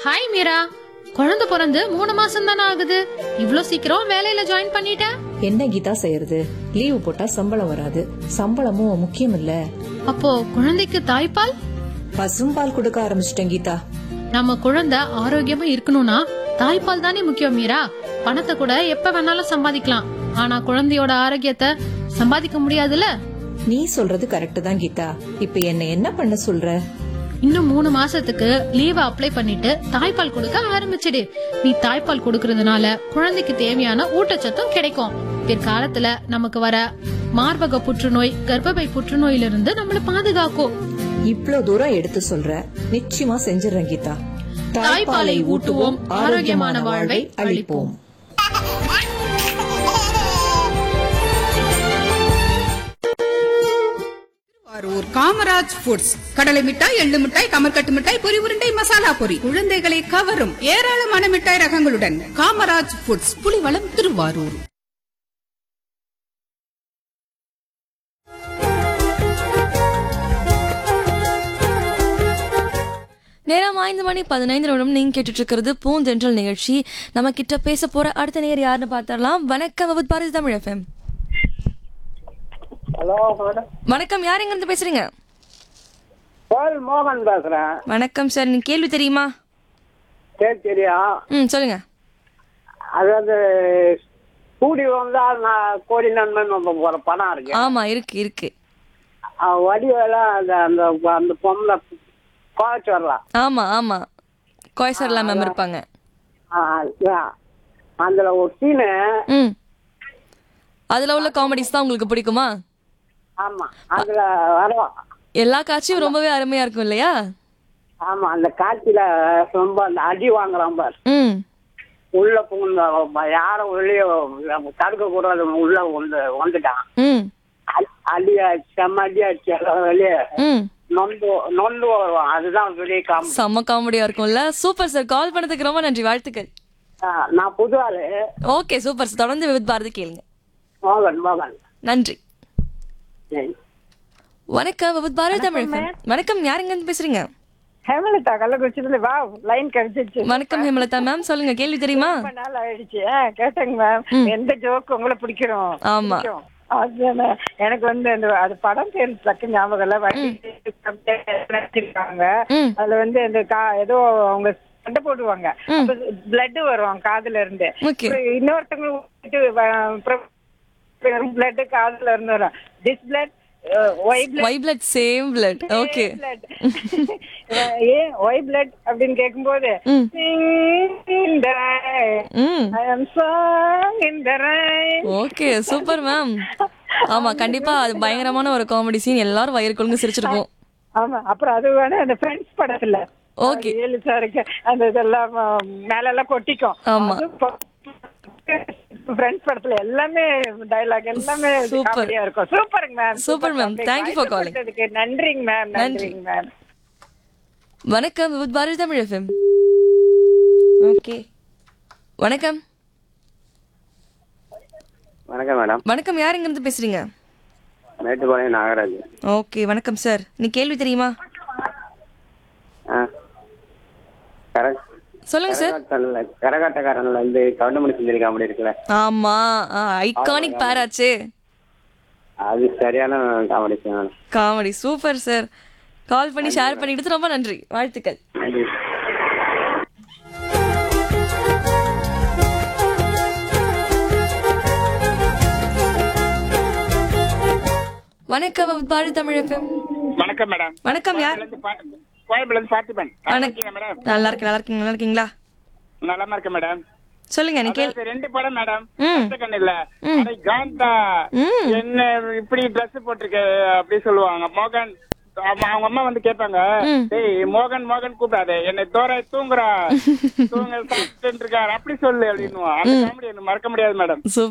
Hi Meera குழந்தை பிறந்து மூணு மாசம் தானே ஆகுது இவ்ளோ சீக்கிரம் வேலையில ஜாயின் பண்ணிட்ட என்ன கீதா செய்யறது லீவு போட்டா சம்பளம் வராது சம்பளமும் முக்கியம் இல்ல அப்போ குழந்தைக்கு தாய்ப்பால் பசும்பால் கொடுக்க ஆரம்பிச்சிட்டேன் கீதா நம்ம குழந்தை ஆரோக்கியமா இருக்கணும்னா தாய்ப்பால் தானே முக்கியம் மீரா பணத்தை கூட எப்ப வேணாலும் சம்பாதிக்கலாம் ஆனா குழந்தையோட ஆரோக்கியத்தை சம்பாதிக்க முடியாதுல்ல நீ சொல்றது கரெக்ட் தான் கீதா இப்ப என்ன என்ன பண்ண சொல்ற இன்னும் மூணு மாசத்துக்கு லீவ் அப்ளை பண்ணிட்டு தாய்ப்பால் கொடுக்க ஆரம்பிச்சிடு நீ தாய்ப்பால் கொடுக்கறதுனால குழந்தைக்கு தேவையான ஊட்டச்சத்தும் கிடைக்கும் பிற்காலத்துல நமக்கு வர மார்பக புற்றுநோய் கர்ப்பப்பை புற்றுநோயிலிருந்து இருந்து நம்மள பாதுகாக்கும் இவ்ளோ தூரம் எடுத்து சொல்ற நிச்சயமா செஞ்சிடறேன் கீதா தாய்ப்பாலை ஊட்டுவோம் ஆரோக்கியமான வாழ்வை அளிப்போம் திருவாரூர் காமராஜ் ஃபுட்ஸ் கடலை மிட்டாய் எள்ளு மிட்டாய் கமர்கட்டு மிட்டாய் பொரி உருண்டை மசாலா பொரி குழந்தைகளை கவரும் ஏராளமான மிட்டாய் ரகங்களுடன் காமராஜ் ஃபுட்ஸ் புலிவளம் திருவாரூர் நேரம் ஐந்து மணி பதினைந்து நிமிடம் நீங்க கேட்டுட்டு இருக்கிறது பூந்தென்றல் நிகழ்ச்சி நம்ம கிட்ட பேச போற அடுத்த நேர் யாருன்னு பார்த்தரலாம் வணக்கம் with Bharathi Tamil FM hello madam வணக்கம் யார் எங்க இருந்து பேசுறீங்க பால் மோகன் பேசுறேன் வணக்கம் சார் நீ கேள்வி தெரியுமா சரி தெரியும் ம் சொல்லுங்க அதாவது கூடி வந்தா நான் கோடி நன்மை ஒரு படம் இருக்கு ஆமா இருக்கு இருக்கு அஹ் வடிவேலாம் அந்த அந்த அந்த பொம்பளை குறைச்சு வரலாம் ஆமா ஆமா கோயசர்லா மேம் இருப்பாங்க அஹ் அஹ் அதுல ஒரு சீனு ம் அதுல உள்ள காமெடிஸ் தான் உங்களுக்கு பிடிக்குமா ஆமா அதுல வரும் எல்லா காட்சியும் ரொம்பவே அருமையா இருக்கும் இல்லையா ஆமா அந்த காட்சியில ரொம்ப அந்த அடி வாங்குறான் பார் ம் உள்ள புகுந்த யாரும் வெளியே தடுக்க கூடாது உள்ள வந்து வந்துட்டான் ம் அ- அடி ஆச்சு செம்ம அடி ஆச்சு எல்லாம் வெளியே ம் நொந்து நொந்து வருவான் அதுதான் பெரிய காமெடி செம்ம காமெடியா இருக்கும்ல சூப்பர் சார் கால் பண்ணதுக்கு ரொம்ப நன்றி வாழ்த்துக்கள் ஆ, நான் புது ஆளு ஓகே சூப்பர் சார் தொடர்ந்து வித் பாரதி கேளுங்க மோகன் மோகன் நன்றி சரி. வணக்கம் வித் பாரதி தமிழ் FM. வணக்கம் யாருங்க இருந்து பேசுறீங்க ஹேமலதா கள்ளக்குறிச்சியில வா லைன் கிடைச்சிச்சு வணக்கம் ஹேமலதா மேம் சொல்லுங்க கேள்வி தெரியுமா ரொம்ப நாள் ஆயிடுச்சு ஆ, கேட்டேங்க மேம் எந்த ஜோக் உங்களை பிடிக்கிறோம் ஆமா. பிடிக்கும். அதுதானே. எனக்கு வந்து அந்த அது படம் பேர் தக்க ஞாபகம் இல்ல வண்டி நடிச்சிருக்காங்க ம். அதுல வந்து அந்த கா- ஏதோ அவங்க சண்டை போடுவாங்க பிளட் வரும் காதுல இருந்து Okay. அப்புறம் இன்னொருத்தவங்க பிளட் காதுல இருந்து வரும் this blood why blood why blood same blood okay blood. ஏன் ஒய் பிளட் அப்படின்னு கேட்கும்போது ம். Sing in the rain. ம் I am song in the rain. Okay super ma'am ஆமா கண்டிப்பா அது பயங்கரமான ஒரு காமெடி சீன் எல்லாரும் வயிறு கொழுங்கு சிரிச்சிருப்போம் ஆமா அப்புறம் அது வேணா அந்த ஃப்ரெண்ட்ஸ் படத்துல Okay. ஏழு சாருக்கு அந்த இதெல்லாம் ஆ, மேல எல்லாம் கொட்டிக்கும் ஆமா. ஃப்ரெண்ட்ஸ் படத்துல எல்லாமே டயலாக் எல்லாமே Super. காமெடியா இருக்கும் சூப்பருங்க ma'am Super ma'am. Thank you for calling. நன்றிங்க மேம் நன்றி. நன்றிங்க மேம் வணக்கம் with Bharathi Tamil FM okay வணக்கம் வணக்கம் மேடம் வணக்கம் யார் இங்க இருந்து பேசுறீங்க மேட்டுப்பாளையம் நாகராஜ் ஓகே வணக்கம் சார் நீ கேள்வி தெரியுமா ஆ கரெக்ட் சொல்லுங்க சார் கரகாட்டன்ல கரகாட்டக்காரன்ல வந்து கவுண்டமணி செஞ்சிருக்க காமெடி இருக்குல்ல ஆமா ஐகானிக் பேராச்சே அது சரியான comedy madam comedy super sir call பண்ணி ஷேர் பண்ணிட்டு ரொம்ப நன்றி வாழ்த்துக்கள் நன்றி வணக்கம் பாரதி தமிழ் FM. வணக்கம் மேடம் வணக்கம் யார் கோயம்புலேருந்து பார்த்திபன் வணக்கம் மேடம் நல்லா இருக்கேன் நல்லா இருக்கீங்க நல்லா இருக்கீங்களா நலமா இருக்கேன் மேடம் சொல்லுங்க நீ கேள் அதாவது ரெண்டு படம் மேடம் ம். கண்ணு இல்ல அடே காந்தா ம். என்ன இப்படி ட்ரெஸ் போட்டிருக்க அப்படி சொல்லுவாங்க மோகன் ஆமா, அவங்க அம்மா வந்து கேட்பாங்க ம். டேய் மோகன் மோகன் கூப்பிடாத என்னை தோற தூங்குறா தூங்க சாப்பிட்டு இருக்காரு அப்படி சொல்லு அப்படின்னு அந்த காமெடி எனக்கு மறக்க முடியாது மேடம் சூப்பர்